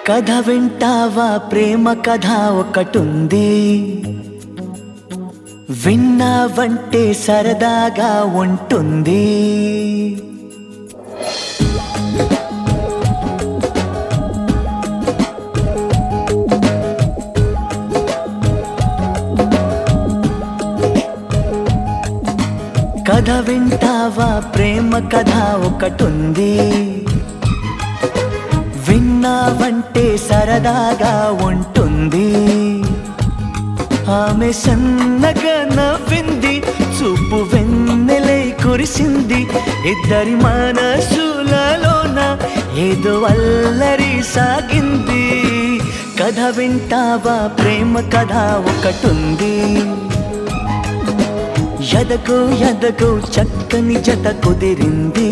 కథ వింటావా ప్రేమ కథ ఒకటుంది విన్నావంటే సరదాగా ఉంటుంది కథ వింటావా ప్రేమ కథ ఒకటుంది విన్నావంటే సరదాగా ఉంటుంది ఆమె సన్నగా నవ్వింది చూపు వెన్నెలై కురిసింది ఇద్దరి మనసులలోన ఏదో అల్లరి సాగింది కథ వింటావా ప్రేమ కథ ఒకటుంది ఎదకు ఎదకు చక్కని జత కుదిరింది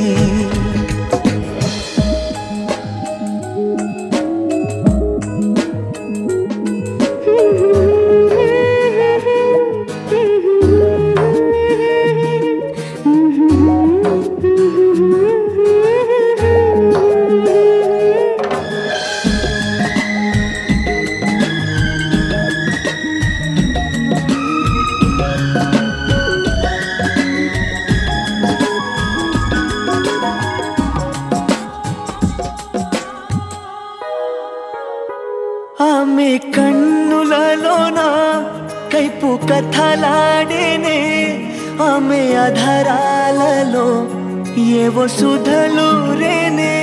ఆమె కన్నులలోన కైపు కథలాడేనే ఆమె అధరాలలో ఏవో సుధలు రేనే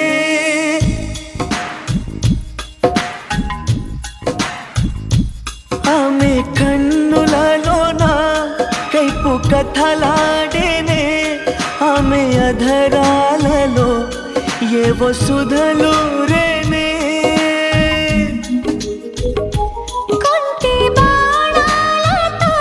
ఆమె కన్నులలోన కైపు కథలాడేనే ఆమె అధరాలలో ఏవో సుధలు రేనే కొంటి బాణాలతో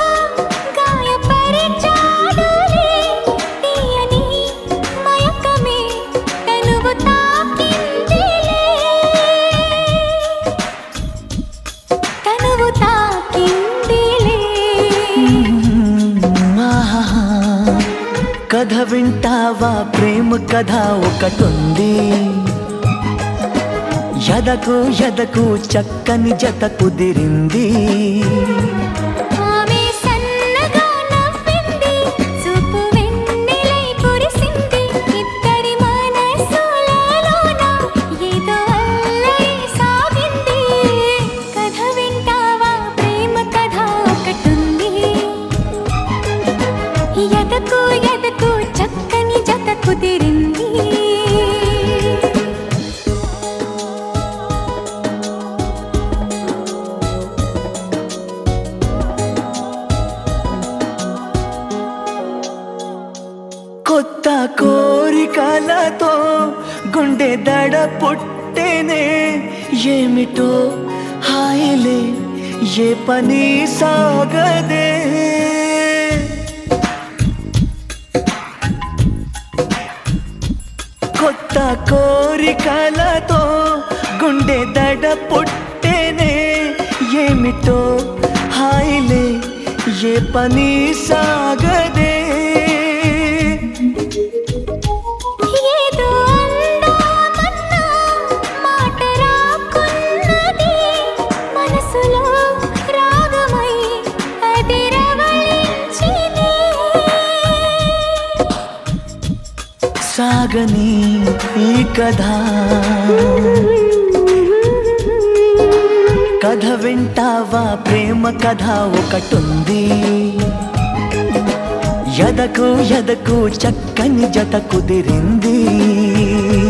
గాయపరిచాడులే తీయని మయకమే తనువు తాకిందిలే తనువు తాకిందిలే ఆహా. కథ వింటావా ప్రేమ కథ ఒకటుంది ఎదకు ఎదకు చక్కని జత కుదిరింది ఆమె సన్నగా నవ్వింది చూపు వెన్నెలై కురిసింది ఇద్దరి మనసులలోన ఏదో అల్లరి సాగింది కథ వింటావా ప్రేమ కథ ఒకటుంది ఎదకు ఎదకు చక్కని జత కుదిరింది కొత్త కోరికలతో గుండె దడ పుట్టేనే ఏమిటో హాయిలే ఏ పని సాగదే కొత్త కోరికలతో గుండె దడ పుట్టేనే ఏమిటో హాయిలే ఏ పని సాగదే ఏదో అందామన్నా మాట రాకున్నది మనసులో రాగమై అది రవళించినే సాగని ఈ కథ కథ వింటావా ప్రేమ కథ ఒకటుంది ఎదకు ఎదకు చక్కని జత కుదిరింది